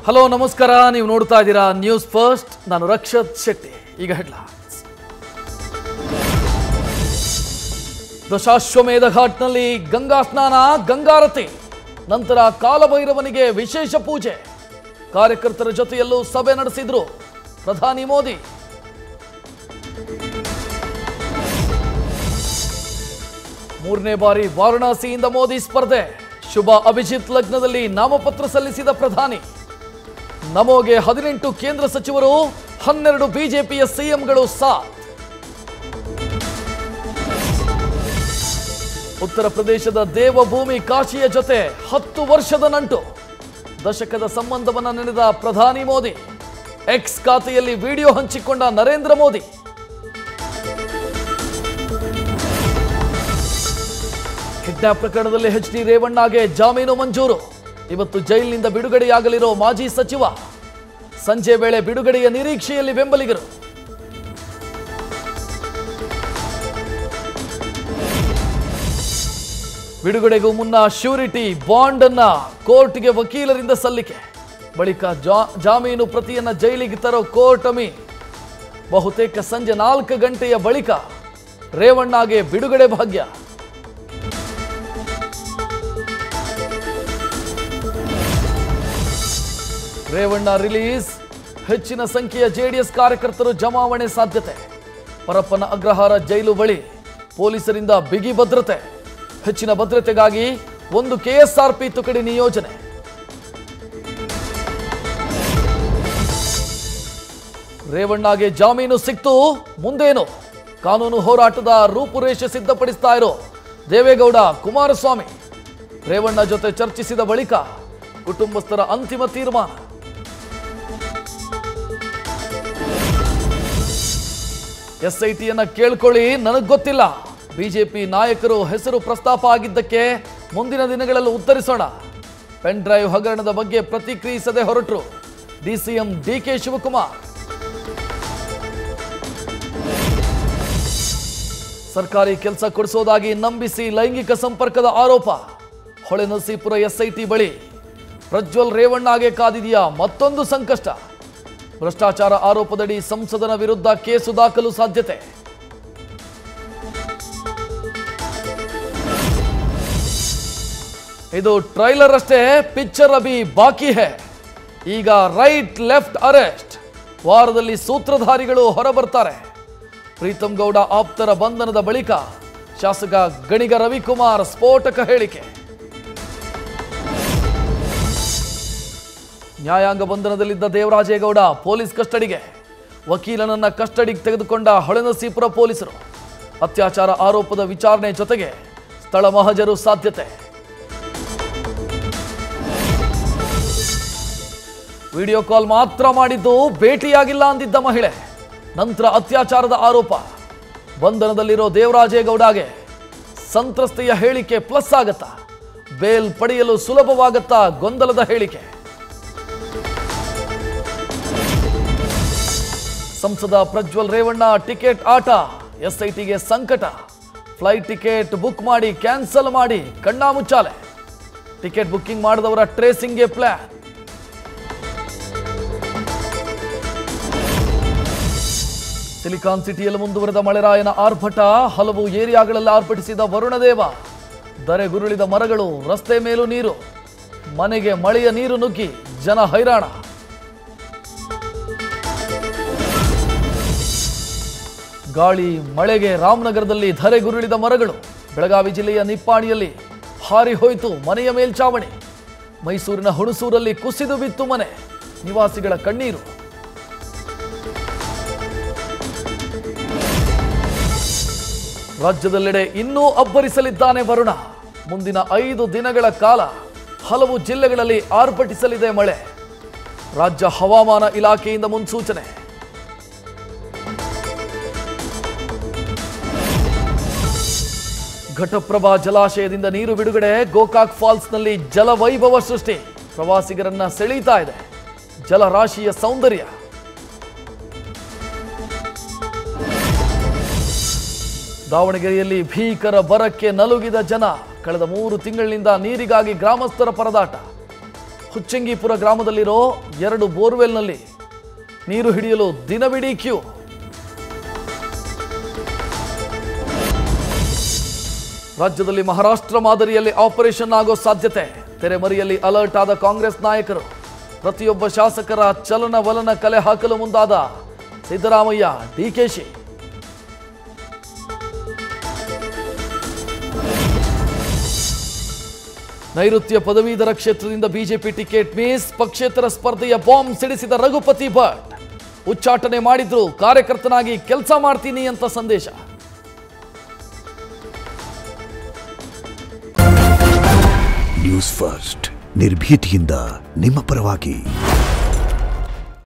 hello ನಮಸ್ಕಾರ ನೀವು ನೋಡ್ತಾ ಇದ್ದೀರಾ ನ್ಯೂಸ್ ಫಸ್ಟ್ ನಾನು ರಕ್ಷತ್ ಶೆಟ್ಟಿ ಈಗ ಹೆಡ್ಲೈನ್ಸ್ ದಶಾಶ್ವಮೇಧ ಘಾಟ್ನಲ್ಲಿ ಗಂಗಾ ಸ್ನಾನ ಗಂಗಾರತಿ ನಂತರ ಕಾಲಭೈರವನಿಗೆ ವಿಶೇಷ ಪೂಜೆ ಕಾರ್ಯಕರ್ತರ ಜೊತೆಯಲ್ಲೂ ಸಭೆ ನಡೆಸಿದ್ರು ಪ್ರಧಾನಿ ಮೋದಿ ಮೂರನೇ ಬಾರಿ ವಾರಣಾಸಿಯಿಂದ ಮೋದಿ ಸ್ಪರ್ಧೆ ಶುಭ ಅಭಿಜಿತ್ ಲಗ್ನದಲ್ಲಿ ನಾಮಪತ್ರ ಸಲ್ಲಿಸಿದ ಪ್ರಧಾನಿ ನಮೋಗೆ ಹದಿನೆಂಟು ಕೇಂದ್ರ ಸಚಿವರು ಹನ್ನೆರಡು ಬಿಜೆಪಿಯ ಸಿಎಂಗಳು ಸಾಥ್ ಉತ್ತರ ಪ್ರದೇಶದ ದೇವಭೂಮಿ ಕಾಶಿಯ ಜೊತೆ ಹತ್ತು ವರ್ಷದ ನಂಟು ದಶಕದ ಸಂಬಂಧವನ್ನ ನೆನೆದ ಪ್ರಧಾನಿ ಮೋದಿ ಎಕ್ಸ್ ಖಾತೆಯಲ್ಲಿ ವಿಡಿಯೋ ಹಂಚಿಕೊಂಡ ನರೇಂದ್ರ ಮೋದಿ ಕಿಡ್ನಾಪ್ ಪ್ರಕರಣದಲ್ಲಿ ಎಚ್ ಡಿ ರೇವಣ್ಣಗೆ ಜಾಮೀನು ಮಂಜೂರು ಇವತ್ತು ಜೈಲಿನಿಂದ ಬಿಡುಗಡೆಯಾಗಲಿರೋ ಮಾಜಿ ಸಚಿವ ಸಂಜೆ ವೇಳೆ ಬಿಡುಗಡೆಯ ನಿರೀಕ್ಷೆಯಲ್ಲಿ ಬೆಂಬಲಿಗರು ಬಿಡುಗಡೆಗೂ ಮುನ್ನ ಶ್ಯೂರಿಟಿ ಬಾಂಡ್ ಅನ್ನ ಕೋರ್ಟ್ಗೆ ವಕೀಲರಿಂದ ಸಲ್ಲಿಕೆ ಬಳಿಕ ಜಾ- ಜಾಮೀನು ಪ್ರತಿಯನ್ನ ಜೈಲಿಗೆ ತರೋ ಕೋರ್ಟ್ ಅಮಿ ಬಹುತೇಕ ಸಂಜೆ ನಾಲ್ಕು ಗಂಟೆಯ ಬಳಿಕ ರೇವಣ್ಣಗೆ ಬಿಡುಗಡೆ ಭಾಗ್ಯ ರೇವಣ್ಣ ರಿಲೀಸ್ ಹೆಚ್ಚಿನ ಸಂಖ್ಯೆಯ ಜೆಡಿಎಸ್ ಕಾರ್ಯಕರ್ತರು ಜಮಾವಣೆ ಸಾಧ್ಯತೆ ಪರಪ್ಪನ ಅಗ್ರಹಾರ ಜೈಲು ಬಳಿ ಪೊಲೀಸರಿಂದ ಬಿಗಿ ಭದ್ರತೆ ಹೆಚ್ಚಿನ ಭದ್ರತೆಗಾಗಿ ಒಂದು ಕೆಎಸ್ಆರ್ಪಿ ತುಕಡಿ ನಿಯೋಜನೆ ರೇವಣ್ಣಗೆ ಜಾಮೀನು ಸಿಕ್ತು ಮುಂದೇನು ಕಾನೂನು ಹೋರಾಟದ ರೂಪುರೇಷೆ ಸಿದ್ಧಪಡಿಸ್ತಾ ಇರೋ ದೇವೇಗೌಡ ಕುಮಾರಸ್ವಾಮಿ ರೇವಣ್ಣ ಜೊತೆ ಚರ್ಚಿಸಿದ ಬಳಿಕ ಕುಟುಂಬಸ್ಥರ ಅಂತಿಮ ತೀರ್ಮಾನ ಎಸ್ಐಟಿಯನ್ನ ಕೇಳ್ಕೊಳ್ಳಿ ನನಗ್ ಗೊತ್ತಿಲ್ಲ ಬಿಜೆಪಿ ನಾಯಕರು ಹೆಸರು ಪ್ರಸ್ತಾಪ ಆಗಿದ್ದಕ್ಕೆ ಮುಂದಿನ ದಿನಗಳಲ್ಲಿ ಉತ್ತರಿಸೋಣ ಪೆನ್ ಡ್ರೈವ್ ಹಗರಣದ ಬಗ್ಗೆ ಪ್ರತಿಕ್ರಿಯಿಸದೆ ಹೊರಟರು ಡಿಸಿಎಂ ಡಿಕೆ ಶಿವಕುಮಾರ್ ಸರ್ಕಾರಿ ಕೆಲಸ ಕೊಡಿಸೋದಾಗಿ ನಂಬಿಸಿ ಲೈಂಗಿಕ ಸಂಪರ್ಕದ ಆರೋಪ ಹೊಳೆನರಸೀಪುರ ಎಸ್ಐಟಿ ಬಳಿ ಪ್ರಜ್ವಲ್ ರೇವಣ್ಣಗೆ ಕಾದಿದೆಯಾ ಮತ್ತೊಂದು ಸಂಕಷ್ಟ ಭ್ರಷ್ಟಾಚಾರ ಆರೋಪದಡಿ ಸಂಸದನ ವಿರುದ್ಧ ಕೇಸು ದಾಖಲು ಸಾಧ್ಯತೆ ಇದು ಟ್ರೈಲರ್ ಅಷ್ಟೇ ಪಿಕ್ಚರ್ ಅಭಿ ಬಾಕಿ ಹೇ ಈಗ ರೈಟ್ ಲೆಫ್ಟ್ ಅರೆಸ್ಟ್ ವಾರದಲ್ಲಿ ಸೂತ್ರಧಾರಿಗಳು ಹೊರಬರ್ತಾರೆ ಪ್ರೀತಂ ಗೌಡ ಆಪ್ತರ ಬಂಧನದ ಬಳಿಕ ಶಾಸಕ ಗಣಿಗ ರವಿಕುಮಾರ್ ಸ್ಫೋಟಕ ಹೇಳಿಕೆ ನ್ಯಾಯಾಂಗ ಬಂಧನದಲ್ಲಿದ್ದ ದೇವರಾಜೇಗೌಡ ಪೊಲೀಸ್ ಕಸ್ಟಡಿಗೆ ವಕೀಲನನ್ನ ಕಸ್ಟಡಿಗೆ ತೆಗೆದುಕೊಂಡ ಹೊಳೆನರಸೀಪುರ ಪೊಲೀಸರು ಅತ್ಯಾಚಾರ ಆರೋಪದ ವಿಚಾರಣೆ ಜೊತೆಗೆ ಸ್ಥಳ ಮಹಜರು ಸಾಧ್ಯತೆ ವಿಡಿಯೋ ಕಾಲ್ ಮಾತ್ರ ಮಾಡಿದ್ದು ಭೇಟಿಯಾಗಿಲ್ಲ ಅಂದಿದ್ದ ಮಹಿಳೆ ನಂತರ ಅತ್ಯಾಚಾರದ ಆರೋಪ ಬಂಧನದಲ್ಲಿರೋ ದೇವರಾಜೇಗೌಡಗೆ ಸಂತ್ರಸ್ತೆಯ ಹೇಳಿಕೆ ಪ್ಲಸ್ ಆಗತ್ತಾ ಬೇಲ್ ಪಡೆಯಲು ಸುಲಭವಾಗತ್ತಾ ಗೊಂದಲದ ಹೇಳಿಕೆ ಸಂಸದ ಪ್ರಜ್ವಲ್ ರೇವಣ್ಣ ಟಿಕೆಟ್ ಆಟ ಎಸ್ಐಟಿಗೆ ಸಂಕಟ ಫ್ಲೈಟ್ ಟಿಕೆಟ್ ಬುಕ್ ಮಾಡಿ ಕ್ಯಾನ್ಸಲ್ ಮಾಡಿ ಕಣ್ಣಾಮುಚ್ಚಾಲೆ ಟಿಕೆಟ್ ಬುಕ್ಕಿಂಗ್ ಮಾಡಿದವರ ಟ್ರೇಸಿಂಗ್ಗೆ ಪ್ಲಾನ್ ಸಿಲಿಕಾನ್ ಸಿಟಿಯಲ್ಲಿ ಮುಂದುವರೆದ ಮಳೆರಾಯನ ಆರ್ಭಟ ಹಲವು ಏರಿಯಾಗಳಲ್ಲಿ ಆರ್ಭಟಿಸಿದ ವರುಣದೇವ ಧರೆಗುರುಳಿದ ಮರಗಳು ರಸ್ತೆ ಮೇಲೂ ನೀರು ಮನೆಗೆ ಮಳೆಯ ನೀರು ನುಗ್ಗಿ ಜನ ಹೈರಾಣ ಗಾಳಿ ಮಳೆಗೆ ರಾಮನಗರದಲ್ಲಿ ಧರೆಗುರುಳಿದ ಮರಗಳು ಬೆಳಗಾವಿ ಜಿಲ್ಲೆಯ ನಿಪ್ಪಾಣಿಯಲ್ಲಿ ಹಾರಿ ಹೋಯಿತು ಮನೆಯ ಮೇಲ್ಚಾವಣಿ ಮೈಸೂರಿನ ಹುಣಸೂರಲ್ಲಿ ಕುಸಿದು ಬಿತ್ತು ಮನೆ ನಿವಾಸಿಗಳ ಕಣ್ಣೀರು ರಾಜ್ಯದೆಲ್ಲೆಡೆ ಇನ್ನೂ ಅಬ್ಬರಿಸಲಿದ್ದಾನೆ ವರುಣ ಮುಂದಿನ ಐದು ದಿನಗಳ ಕಾಲ ಹಲವು ಜಿಲ್ಲೆಗಳಲ್ಲಿ ಆರ್ಭಟಿಸಲಿದೆ ಮಳೆ ರಾಜ್ಯ ಹವಾಮಾನ ಇಲಾಖೆಯಿಂದ ಮುನ್ಸೂಚನೆ ಘಟಪ್ರಭಾ ಜಲಾಶಯದಿಂದ ನೀರು ಬಿಡುಗಡೆ ಗೋಕಾಕ್ ಫಾಲ್ಸ್ನಲ್ಲಿ ಜಲವೈಭವ ಸೃಷ್ಟಿ ಪ್ರವಾಸಿಗರನ್ನ ಸೆಳೀತಾ ಇದೆ ಜಲರಾಶಿಯ ಸೌಂದರ್ಯ ದಾವಣಗೆರೆಯಲ್ಲಿ ಭೀಕರ ಬರಕ್ಕೆ ನಲುಗಿದ ಜನ ಕಳೆದ ಮೂರು ತಿಂಗಳಿನಿಂದ ನೀರಿಗಾಗಿ ಗ್ರಾಮಸ್ಥರ ಪರದಾಟ ಹುಚ್ಚಂಗಿಪುರ ಗ್ರಾಮದಲ್ಲಿರೋ ಎರಡು ಬೋರ್ವೆಲ್ನಲ್ಲಿ ನೀರು ಹಿಡಿಯಲು ದಿನವಿಡೀ ಕ್ಯೂ ರಾಜ್ಯದಲ್ಲಿ ಮಹಾರಾಷ್ಟ್ರ ಮಾದರಿಯಲ್ಲಿ ಆಪರೇಷನ್ ಆಗೋ ಸಾಧ್ಯತೆ ತೆರೆಮರೆಯಲ್ಲಿ ಅಲರ್ಟ್ ಆದ ಕಾಂಗ್ರೆಸ್ ನಾಯಕರು ಪ್ರತಿಯೊಬ್ಬ ಶಾಸಕರ ಚಲನವಲನ ಕಲೆ ಹಾಕಲು ಮುಂದಾದ ಸಿದ್ದರಾಮಯ್ಯ ಡಿಕೆಶಿ ನೈಋತ್ಯ ಪದವೀಧರ ಕ್ಷೇತ್ರದಿಂದ ಬಿಜೆಪಿ ಟಿಕೆಟ್ ಮಿಸ್ ಪಕ್ಷೇತರ ಸ್ಪರ್ಧೆಯ ಬಾಂಬ್ ಸಿಡಿಸಿದ ರಘುಪತಿ ಭಟ್ ಉಚ್ಚಾಟನೆ ಮಾಡಿದ್ರು ಕಾರ್ಯಕರ್ತನಾಗಿ ಕೆಲಸ ಮಾಡ್ತೀನಿ ಅಂತ ಸಂದೇಶ ನ್ಯೂಸ್ ಫಸ್ಟ್ ನಿರ್ಭೀತಿಯಿಂದ ನಿಮ್ಮ ಪರವಾಗಿ